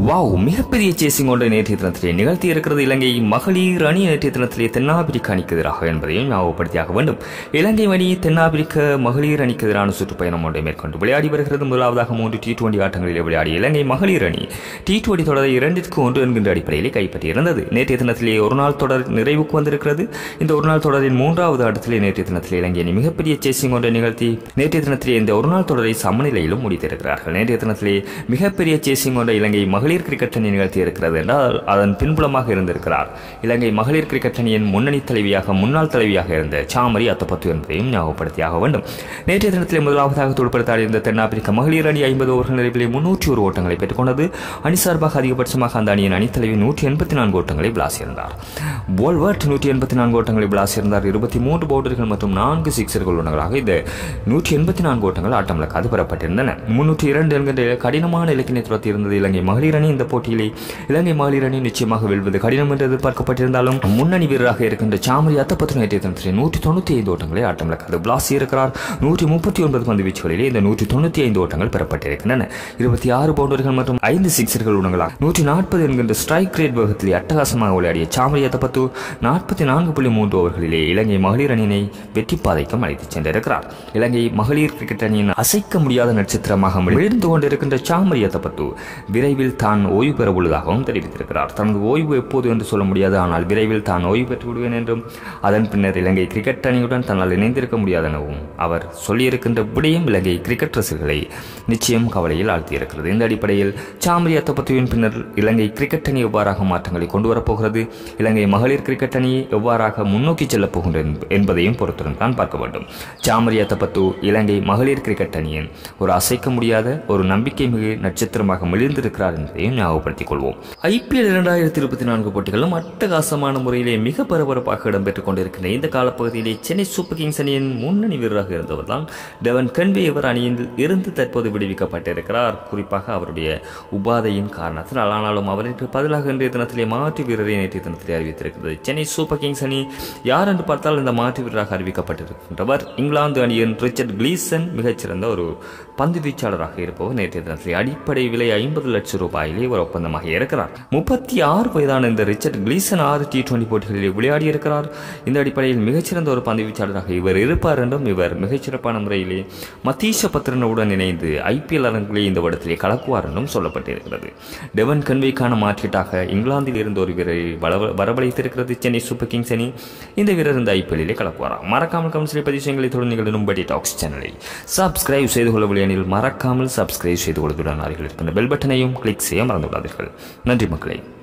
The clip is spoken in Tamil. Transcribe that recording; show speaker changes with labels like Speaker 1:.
Speaker 1: வாவ் மிகப்பெரிய சேசிங் ஒன்றை நேற்றைய தினத்திலே நிகழ்த்தி இருக்கிறது இலங்கை மகளிர் அணி நேற்றைய தினத்திலே தென்னாப்பிரிக்க அணிக்கு எதிராக என்பதையும் ஞாபகப்படுத்தியாக வேண்டும் இலங்கை அணி தென்னாப்பிரிக்க மகளிர் அணிக்கு எதிரான சுற்றுப்பயணம் ஒன்றை மேற்கொண்டு விளையாடி வருகிறது முதலாவதாக மூன்று டி டுவெண்டி ஆட்டங்களிலே விளையாடிய இலங்கை மகளிர் அணி டி டுவெண்டி தொடரை இரண்டிற்கு ஒன்று என்கின்ற அடிப்படையிலே கைப்பற்றியிருந்தது நேற்றைய தினத்திலே ஒரு நாள் தொடர் நிறைவுக்கு வந்திருக்கிறது இந்த ஒரு நாள் தொடரின் மூன்றாவது ஆட்டத்திலே நேற்றைய தினத்திலே இலங்கை அணி மிகப்பெரிய சேசிங் ஒன்றை நிகழ்த்தி நேற்றைய தினத்திலே இந்த ஒரு நாள் தொடரை சமநிலையிலும் முடித்திருக்கிறார்கள் நேற்றைய தினத்திலே மிகப்பெரிய சேசிங் ஒன்றை இலங்கை மகளிர் கிரிக்கெட் அணி நிகழ்த்தி இருக்கிறது என்றால் அதன் பின்புலமாக இருந்திருக்கிறார் இலங்கை மகளிர் கிரிக்கெட் அணியின் முன்னணி தலைவியாக முன்னாள் தலைவியாக இருந்த சாமரி அத்தப்பத்து என்பதையும் ஞாபகப்படுத்தியாக வேண்டும் நேற்றைய தினத்திலே முதலாவதாக துடுப்படுத்தாடி இருந்த தென்னாப்பிரிக்க மகளிர் அணி ஐம்பது ஓவர்கள் நிறைவிலே முன்னூற்றி ஒரு ஓட்டங்களை பெற்றுக்கொண்டது அணி சார்பாக அதிகபட்சமாக அந்த அணியின் அணித்தலைவி நூற்றி எண்பத்தி நான்கு ஓட்டங்களை விளாசியிருந்தார் போல்வர்ட் நூற்றி எண்பத்தி நான்கு ஓட்டங்களை விளாசியிருந்தார் இருபத்தி மூன்று பவுண்டர்கள் மற்றும் நான்கு சிக்ஸர்கள் உள்ளவர்களாக இந்த நூற்றி எண்பத்தி நான்கு ஓட்டங்கள் ஆட்டமிழக்காது பெறப்பட்டிருந்தன முன்னூற்றி இரண்டு என்கின்ற கடினமான இலக்கினை துரத்தி இருந்தது இலங்கை மகளிர் அணி இந்த போட்டியிலே இலங்கை மகளிர் அணி நிச்சயமாக வெல்வது கடினம் என்று எதிர்பார்க்கப்பட்டிருந்தாலும் முன்னணி வீரராக இருக்கின்ற சாமரி அத்தப்பத்து நேற்றைய தினத்திலே நூற்றி தொண்ணூற்றி ஐந்து ஓட்டங்களை ஆட்டமிழக்காது பிளாசி இருக்கிறார் நூற்றி முப்பத்தி ஒன்பது பந்து வீச்சுகளிலே இந்த நூற்றி தொண்ணூற்றி ஐந்து ஓட்டங்கள் பெறப்பட்டிருக்கின்றன இருபத்தி ஆறு பவுண்டர்கள் மற்றும் ஐந்து சிக்ஸர்கள் உடங்களாக நூற்றி நாற்பது என்கின்ற ஸ்ட்ரைக் ரேட் வேகத்திலே அட்டகாசமாக விளையாடிய சாமரி அத்தப்பத்து நாற்பத்தி நான்கு புள்ளி மூன்று ஓவர்களிலே இலங்கை மகளிர் அணியினை வெற்றி பாதைக்கும் அழைத்துச் சென்றிருக்கிறார் இலங்கை மகளிர் கிரிக்கெட் அணியின் அசைக்க முடியாத நட்சத்திரமாக விழுந்து கொண்டிருக்கின்ற சாமரி அத்தப்பத்து விரைவில் தான் ஓய்வு பெற உள்ளதாகவும் தெரிவித்திருக்கிறார் தனது ஓய்வு எப்போது என்று சொல்ல முடியாது ஆனால் விரைவில் தான் ஓய்வு பெற்று விடுவேன் என்றும் அதன் பின்னர் இலங்கை கிரிக்கெட் அணியுடன் தன்னால் இணைந்திருக்க முடியாது எனவும் அவர் சொல்லியிருக்கின்ற விடயம் இலங்கை கிரிக்கெட் ரசிகர்களை நிச்சயம் கவலையில் ஆழ்த்தியிருக்கிறது இந்த அடிப்படையில் சாமரி அத்தப்பத்துவின் பின்னர் இலங்கை கிரிக்கெட் அணி எவ்வாறாக மாற்றங்களை கொண்டு வரப்போகிறது இலங்கை மகளிர் கிரிக்கெட் அணி எவ்வாறாக முன்னோக்கி செல்லப் போகின்றது என்பதையும் பொறுத்திருந்து தான் பார்க்க வேண்டும் சாமரி அத்தப்பத்து இலங்கை மகளிர் கிரிக்கெட் அணியின் ஒரு அசைக்க முடியாத ஒரு நம்பிக்கை மிகு நட்சத்திரமாக மிளிர்ந்திருக்கிறார் என்பதையும் ஞாபகப்படுத்திக் கொள்வோம் ஐபிஎல் இரண்டாயிரத்தி இருபத்தி நான்கு போட்டிகளும் அட்டகாசமான முறையிலே மிக பரபரப்பாக இடம்பெற்றுக் கொண்டிருக்கின்ற இந்த காலப்பகுதியிலே சென்னை சூப்பர் கிங்ஸ் அணியின் முன்னணி வீரராக இருந்தவர் தான் டெவன் கன்வே இவர் அணியில் இருந்து தற்போது விடுவிக்கப்பட்டிருக்கிறார் குறிப்பாக அவருடைய உபாதையின் காரணத்தினால் ஆனாலும் அவருக்கு பதிலாக இன்றைய தினத்திலே மாற்று வீரரை நேற்றைய தினத்திலே அறிவித்திருக்கிறது சென்னை சூப்பர் கிங்ஸ் அணி யார் என்று பார்த்தால் இந்த மாற்று வீரராக அறிவிக்கப்பட்டிருக்கின்றவர் இங்கிலாந்து அணியின் ரிச்சர்ட் கிளீசன் மிகச்சிறந்த ஒரு பந்து வீச்சாளராக இருப்பவர் நேற்றைய தினத்திலே அடிப்படை விலை ஐம்பது லட்சம் ரூபாயிலே ஒரு ஒப்பந்தமாக இருக்கிறார் முப்பத்தி ஆறு வயதான இந்த ரிச்சர்ட் கிளீசன் ஆறு டி டுவெண்டி போட்டிகளில் விளையாடி இருக்கிறார் இந்த அடிப்படையில் மிகச்சிறந்த ஒரு பந்து வீச்சாளராக இவர் இருப்பார் என்றும் இவர் மிகச்சிறப்பான முறையிலே மத்தீஷ பத்திரனுடன் இணைந்து ஐபிஎல் அரங்கிலே இந்த வருடத்திலே கலக்குவார் என்றும் சொல்லப்பட்டிருக்கிறது டெவன் கன்வேக்கான மாற்றீட்டாக இங்கிலாந்தில் இருந்த ஒரு வீரரை வளவ- வரவழைத்திருக்கிறது சென்னை சூப்பர் கிங்ஸ் அணி இந்த வீரர் இந்த ஐபிஎல்லிலே கலக்குவாராம் மறக்காமல் கமெண்ட்ஸில் பதிவு செய்யுங்களை தொடர்ந்து நீங்கள் நும்படி டாக்ஸ் சேனலை சப்ஸ்கிரைப் செய்து கொள்ள எனில் மறக்காமல் சப்ஸ்கிரைப் செய்து கொள்வதுடன் அருகில் இருக்கின்ற பெல் பட்டனையும் கிளிக் செய்ய மறந்து விடாதீர்கள் நன்றி மக்களே